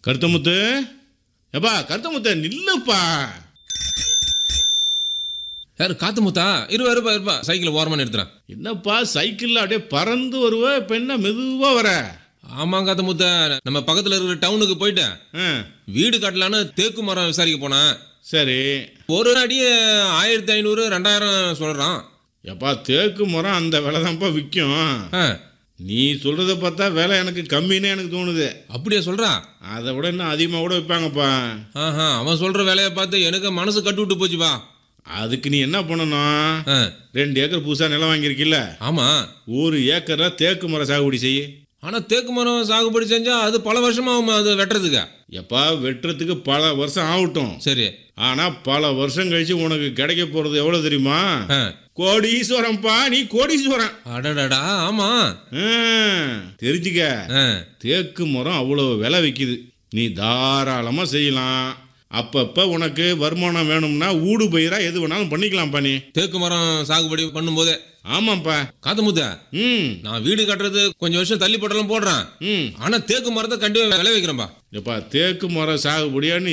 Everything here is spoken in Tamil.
கருத்தமுத்து எப்பா கருத்தமுத்து நில்லுப்பா யார் காத்து முத்தா இருபா இருப்பா இருப்பா சைக்கிள் ஓரமாக நிறுத்துறேன் என்னப்பா சைக்கிளில் அப்படியே பறந்து வருவ இப்போ என்ன மெதுவாக வர ஆமாம் காத்து முத்தா நம்ம பக்கத்தில் இருக்கிற டவுனுக்கு போயிட்டேன் ஆ வீடு கட்டலான்னு தேக்கு மரம் விசாரிக்க போனேன் சரி ஒரு அடியே ஆயிரத்தி ஐநூறு ரெண்டாயிரம் சொல்கிறான் எப்பா தேக்கு மரம் அந்த விலை தான்ப்பா விற்கும் ஆ நீ சொல்கிறத பார்த்தா விலை எனக்கு கம்மின்னு எனக்கு தோணுது அப்படியா சொல்கிறா அதை விட இன்னும் அதிகமாக கூட விற்பாங்கப்பா ஆஹா அவன் சொல்கிற வேலையை பார்த்து எனக்கு மனசு கட்டு விட்டு போச்சுப்பா அதுக்கு நீ என்ன பண்ணணும் ஆ ரெண்டு ஏக்கர் புதுசாக நிலம் வாங்கியிருக்கில்ல ஆமாம் ஒரு ஏக்கரில் தேக்கு மரம் சாகுபடி செய்ய ஆனால் தேக்கு மரம் சாகுபடி செஞ்சால் அது பல வருஷமாகும் அது வெட்டுறதுக்கு எப்பா வெட்டுறதுக்கு பல வருஷம் ஆகட்டும் சரி ஆனால் பல வருஷம் கழிச்சு உனக்கு கிடைக்க போகிறது எவ்வளோ தெரியுமா ஆ கோடீஸ்வரன்ப்பா நீ கோடீஸ்வரன் அடடடா ஆமாம் ஆ, தெரிஞ்சுக்க ஆ தேக்கு மரம் அவ்வளோ விலை விற்கிது நீ தாராளமாக செய்யலாம் அப்பப்போ உனக்கு வருமானம் வேணும்னா ஊடு பயிரா எது வேணாலும் பண்ணிக்கலாம்ப்பா நீ தேக்கு மரம் சாகுபடி பண்ணும்போதே ஆமாம்ப்பா காத்து முத்த ம் நான் வீடு கட்டுறது கொஞ்சம் வருஷம் தள்ளி போட்டாலும் போடுறேன் ம் ஆனா தேக்கு மரத்தை கண்டிப்பா விளை வைக்கிறேன்பா எப்பா தேக்கு மரம் சாகுபடியா நீ